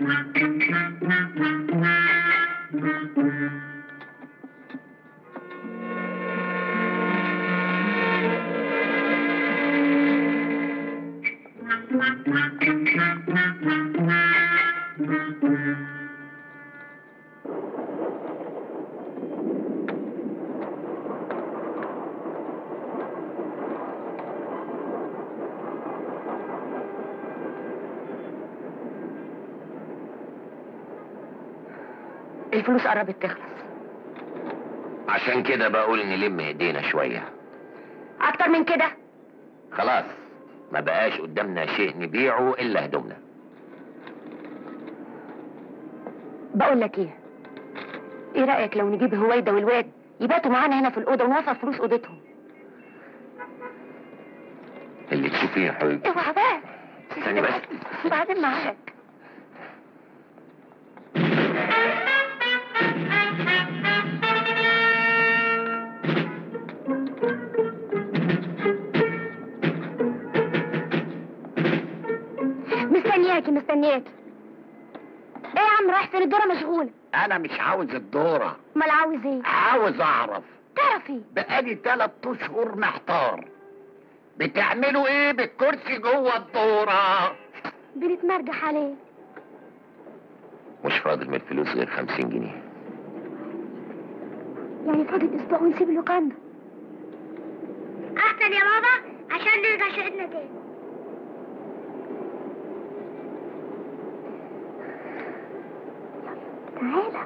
الفلوس قربت تخلص عشان كده بقول نلم ايدينا شوية اكتر من كده خلاص ما بقاش قدامنا شيء نبيعه الا هدومنا بقول لك ايه ايه رايك لو نجيب هويدا والواد يباتوا معانا هنا في الاوضه ونوفر فلوس اوضتهم اللي تشوفيه يا حبيبي اوعى بقى استني بس. بعدين معاك مستنياكي مستنياكي ايه يا عم رايح فين الدوره مشغوله انا مش عاوز الدورة امال عاوز ايه عاوز اعرف تعرف ايه بقالي تلات اشهر محتار بتعملوا ايه بالكرسي جوه الدورة بنتمرجح عليه مش فاضل من الفلوس غير خمسين جنيه يعني فاضل اسبوع ونسيب اللوكاندا احسن يا بابا عشان نرجع شقتنا تاني تعالى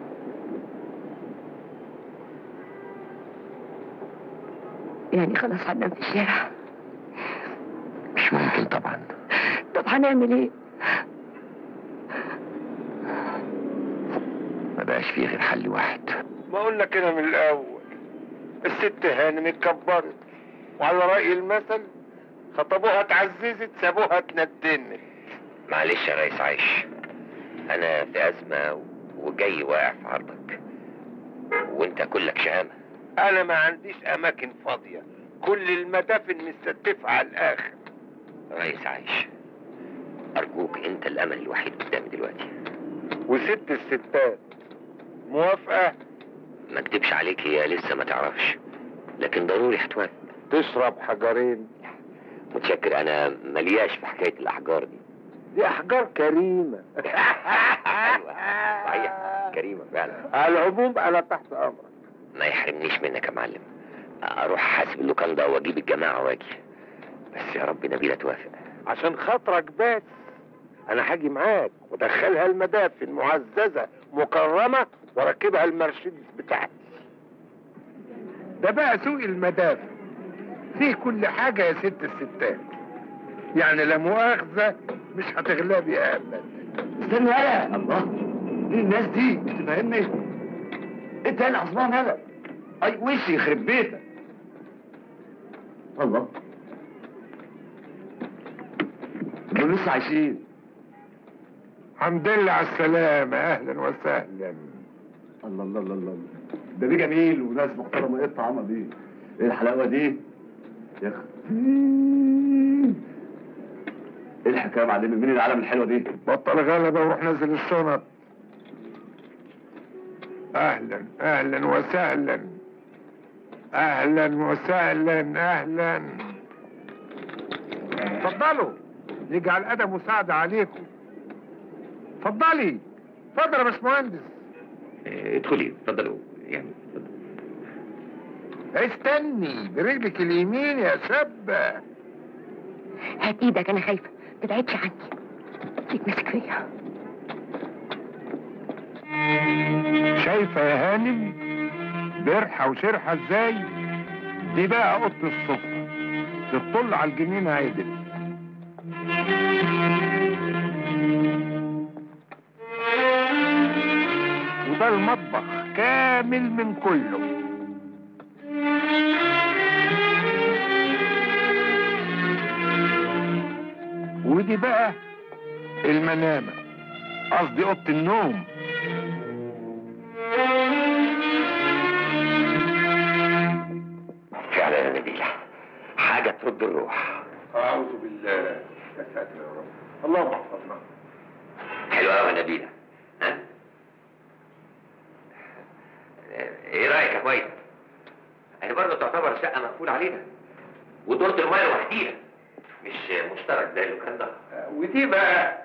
يعني خلاص هننام في الشارع مش ممكن طبعا طب هنعمل ايه ما بقاش فيه غير حل واحد بقول لك انا من الاول الست هانم اتكبرت وعلى رأي المثل خطبوها اتعززت سابوها اتندنت معلش يا ريس عايش انا في ازمة وجاي واقع في عرضك وانت كلك شهامة انا ما عنديش اماكن فاضية كل المدافن مستتفة على الاخر ريس عايش ارجوك انت الامل الوحيد قدامي دلوقتي وست الستات موافقة ما اكدبش عليك هي لسه ما تعرفش لكن ضروري هتوافق تشرب حجرين متشكر انا ملياش في حكاية الاحجار دي دي احجار كريمة ايوه صحيح كريمة فعلا على العموم انا تحت امرك ما يحرمنيش منك يا معلم اروح حاسب اللوكاندا واجيب الجماعة واجي بس يا رب نبيلة توافق عشان خاطرك بس انا هاجي معاك وادخلها المدافن معززة مكرمة واركبها المرسيدس بتاعتي ده بقى سوق المدافع فيه كل حاجة يا ست الستات يعني لا مؤاخذة مش هتغلبي ابدا استنى يا الله مين الناس دي تفهمني انت انا عصبان انا اي وشي يخرب بيتك الله دول لسه عايشين الحمد لله على السلامة اهلا وسهلا الله الله الله الله ده دي جميل وناس محترمه ايه الطعامه دي ايه الحلاوه دي يا اختي ايه الحكايه يا معلمي مين العالم الحلوه دي بطل غلبة وروح نزل الشنط اهلا اهلا وسهلا اهلا وسهلا اهلا اتفضلوا يجعل ادب مساعدة عليكم اتفضلي اتفضل يا باشمهندس اه، ادخلي اتفضلوا يعني اتفضل. استني برجلك اليمين يا شابة هات ايدك انا خايفه ما تبعدش عني فيك ماسك فيا شايفة يا هانم برحة وشرحة ازاي دي بقى اوضة السفرة تطل على الجنينة عدل وده المطبخ كامل من كله ودي بقى المنامة قصدي اوضة النوم فعلا يا نبيلة حاجة ترد الروح اعوذ بالله يا ساتر يا رب اللهم احفظنا حلو قوي يا نبيله ها ايه رايك يا كويس هي برضه تعتبر شقه مقفول علينا ودورة الميه لوحديها مش مشترك زي اللي ده ودي بقى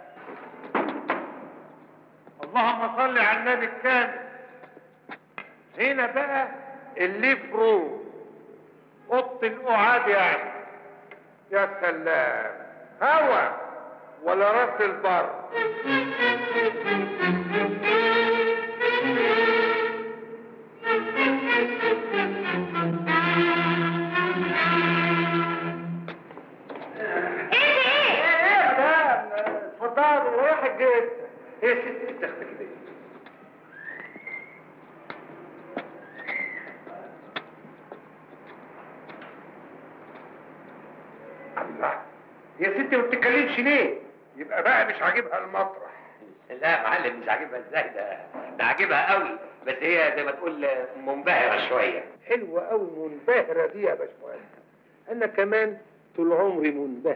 اللهم صل على النبي الكامل هنا بقى الليف روم اوضه القعاد يعني يا سلام هوا ولا راس البر ايه ده اتفضل رايح الجيت هي ست بتاخدك كده الله يا ستي ما بتتكلمش ليه يبقى بقى مش عاجبها المطرح لا يا معلم مش عاجبها ازاي ده ده عاجبها قوي بس هي زي ما تقول منبهره شويه حلوة قوي منبهرة دي يا باشمهندس أنا كمان طول عمري منبهر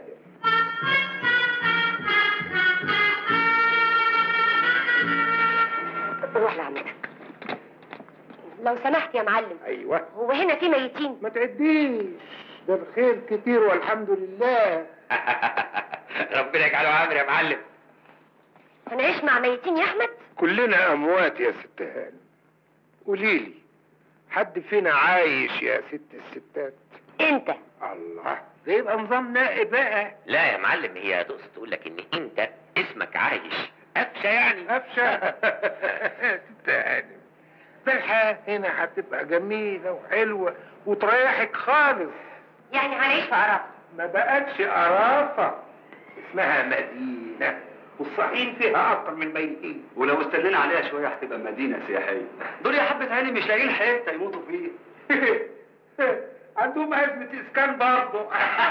روح لعمتك لو سمحت يا معلم أيوه هو هنا في ميتين ما تعديش ده الخير كتير والحمد لله ربنا يجعله عامر يا معلم هنعيش مع ميتين يا احمد كلنا أموات يا ست هانم قوليلي حد فينا عايش يا ست الستات انت الله ده يبقى نظام نائي بقى لا يا معلم هي تقصد تقول لك ان انت اسمك عايش قفشه يعني قفشة ست هانم ده الحياة هنا هتبقى جميلة وحلوة وتريحك خالص يعني هنعيش في قرف ما بقتش قرافة اسمها مدينة والصحيين فيها أكتر من ميتين ولو استنينا عليها شويه هتبقى مدينه سياحيه دول يا حبه عيني مش لاقيين حته يموتوا فيه عندهم أزمة إسكان برضه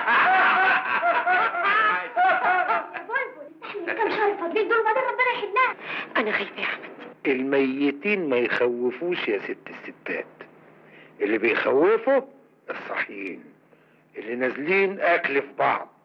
بلبل استحمل كام شهر فاضلين دول وبعدين ربنا يحلها انا خايفه يا احمد الميتين ما يخوفوش يا ست الستات اللي بيخوفوا الصحيين اللي نازلين أكل في بعض